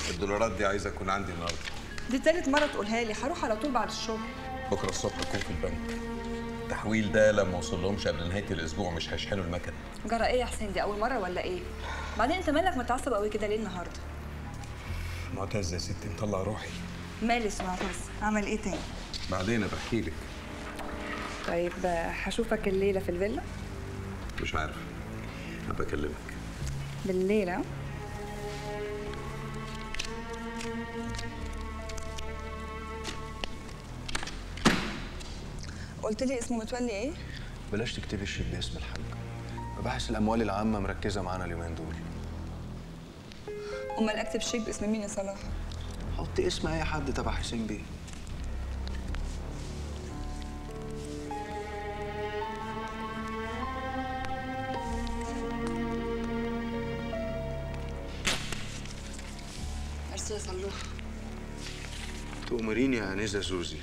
الدولارات دي عايزه اكون عندي النهارده دي تالت مرة تقولها لي هروح على طول بعد الشغل بكره الصبح اكون في البنك التحويل ده لما اوصل لهمش قبل نهايه الاسبوع مش هيشحنوا المكنه جرى ايه يا حسين دي أول مرة ولا ايه؟ بعدين انت مالك متعصب قوي كده ليه النهاردة؟ معتز يا ستي مطلع روحي مالي معتز عمل ايه تاني؟ بعدين بحكي لك طيب آه، هشوفك الليلة في الفيلا مش عارف هبقى اكلمك بالليل ها؟ قلت لي اسمه متولي ايه؟ بلاش تكتبي الشيك باسم الحاج مباحث الاموال العامه مركزه معانا اليومين دول امال اكتب شيك باسم مين يا صلاح؟ حطي اسم اي حد تبع حسين بيه ميرسي يا صلوح تؤمريني يا انسه سوزي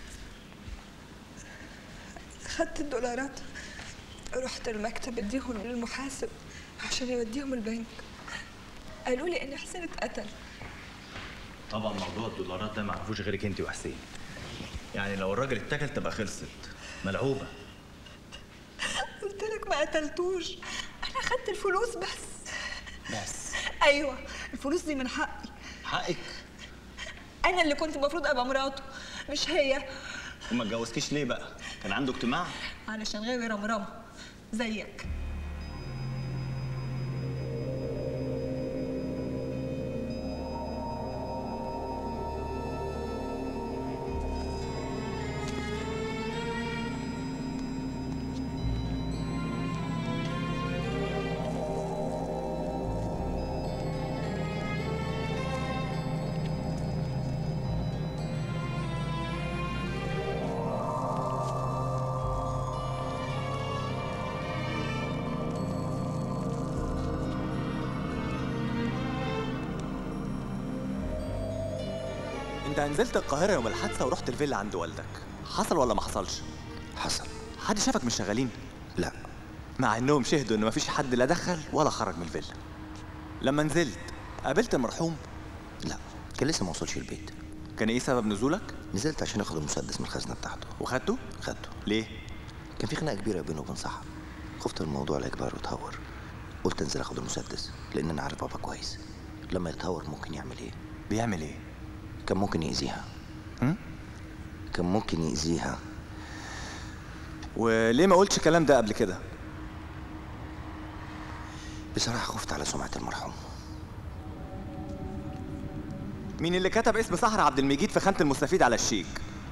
خدت الدولارات رحت المكتب اديهم للمحاسب عشان يوديهم البنك قالوا لي ان حسين اتقتل طبعا موضوع الدولارات ده ما عرفوش غيرك انت وحسين يعني لو الراجل اتكل تبقى خلصت ملعوبه قلت لك ما قتلتوش انا خدت الفلوس بس بس ايوه الفلوس دي من حقي حقك انا اللي كنت المفروض ابقى مراته مش هي وما اتجوزكيش ليه بقى كان عنده اجتماع علشان غاوي رمرمه زيك انت نزلت القاهرة يوم الحادثة ورحت الفيلا عند والدك حصل ولا ما حصلش؟ حصل حد شافك مش شغالين؟ لا مع انهم شهدوا ان مفيش حد لا دخل ولا خرج من الفيلا لما نزلت قابلت المرحوم لا كان لسه ما وصلش البيت كان ايه سبب نزولك نزلت عشان اخد المسدس من الخزنه بتاعته وخدته خدته ليه كان في خناقه كبيره بينه وبين صاحب خفت من الموضوع لا يكبر ويتهور قلت انزل اخد المسدس لان انا عارف بابا كويس لما يتهور ممكن يعمل ايه بيعمل ايه كان ممكن يأذيها هم؟ كان ممكن يأذيها وليه ما قلتش الكلام ده قبل كده بصراحه خفت على سمعه المرحوم مين اللي كتب اسم سحر عبد المجيد في خانة المستفيد على الشيك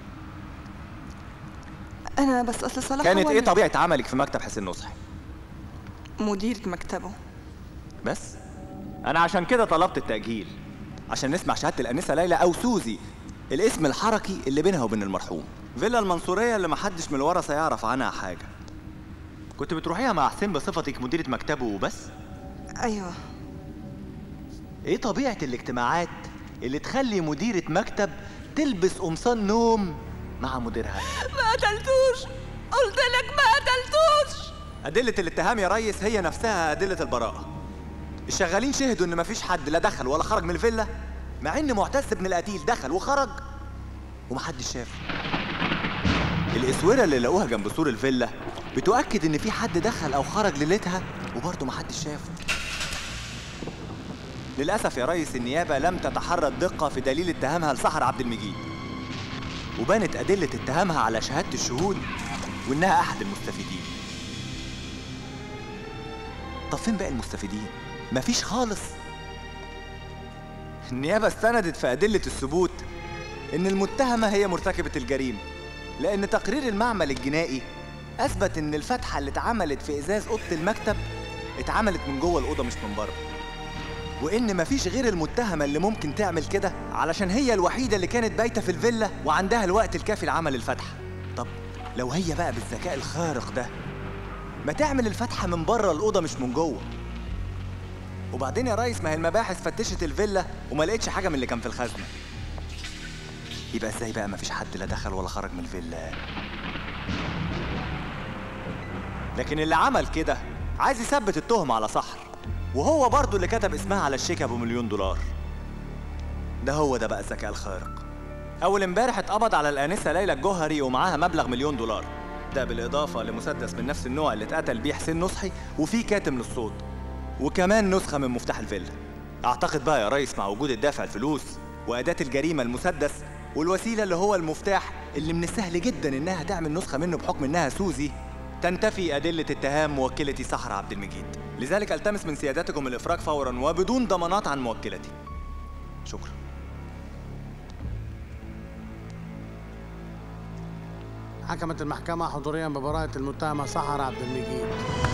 انا بس اصل صلاح كانت هو ايه اللي- طبيعة عملك في مكتب حسين نصحي مديرة مكتبه بس انا عشان كده طلبت التأجيل عشان نسمع شهادة الأنسة ليلى أو سوزي الاسم الحركي اللي بينها وبين المرحوم فيلا المنصورية اللي محدش من الورثة يعرف عنها حاجة كنت بتروحيها مع حسين بصفتك مديرة مكتبه وبس ايوه ايه طبيعة الاجتماعات اللي تخلي مديرة مكتب تلبس قمصان نوم مع مديرها ما قتلتوش قلت لك ما قتلتوش أدلة الاتهام يا ريس هي نفسها أدلة البراءة الشغالين شهدوا إن مفيش حد لا دخل ولا خرج من الفيلا مع إن معتز بن القتيل دخل وخرج ومحدش شافه الأسورة اللي لقوها جنب سور الفيلا بتؤكد إن في حد دخل أو خرج ليلتها وبرضه محدش شافه للأسف يا ريس النيابة لم تتحرى الدقة في دليل اتهامها لسحر عبد المجيد وبانت أدلة اتهامها على شهادة الشهود وإنها أحد المستفيدين طب فين باقي المستفيدين؟ مفيش خالص النيابة استندت في أدلة الثبوت إن المتهمة هي مرتكبة الجريمة لأن تقرير المعمل الجنائي أثبت إن الفتحة اللي اتعملت في إزاز أوضة المكتب اتعملت من جوه الأوضة مش من بره وإن مفيش غير المتهمة اللي ممكن تعمل كده علشان هي الوحيدة اللي كانت بايتة في الفيلا وعندها الوقت الكافي لعمل الفتحة طب لو هي بقى بالذكاء الخارق ده ما تعمل الفتحة من بره الأوضة مش من جوه وبعدين يا ريس ما هي المباحث فتشت الفيلا وما لقيتش حاجة من اللي كان في الخزنة يبقى ازاي بقى ما فيش حد لا دخل ولا خرج من الفيلا لكن اللي عمل كده عايز يثبت التهمة على سحر وهو برضه اللي كتب اسمها على الشيك ابو مليون دولار ده هو ده بقى الذكاء الخارق اول امبارح اتقبض على الانسه ليلى الجوهري ومعاها مبلغ مليون دولار ده بالاضافه لمسدس من نفس النوع اللي اتقتل بيه حسين نصحي وفيه كاتم للصوت وكمان نسخه من مفتاح الفيلا اعتقد بقى يا ريس مع وجود الدافع الفلوس واداه الجريمه المسدس والوسيله اللي هو المفتاح اللي من السهل جدا انها تعمل نسخه منه بحكم انها سوزي تنتفي أدلة اتهام موكلتي سحر عبد المجيد لذلك ألتمس من سيادتكم الإفراج فورا وبدون ضمانات عن موكلتي شكرا حكمت المحكمة حضوريا ببراءة المتهمة سحر عبد المجيد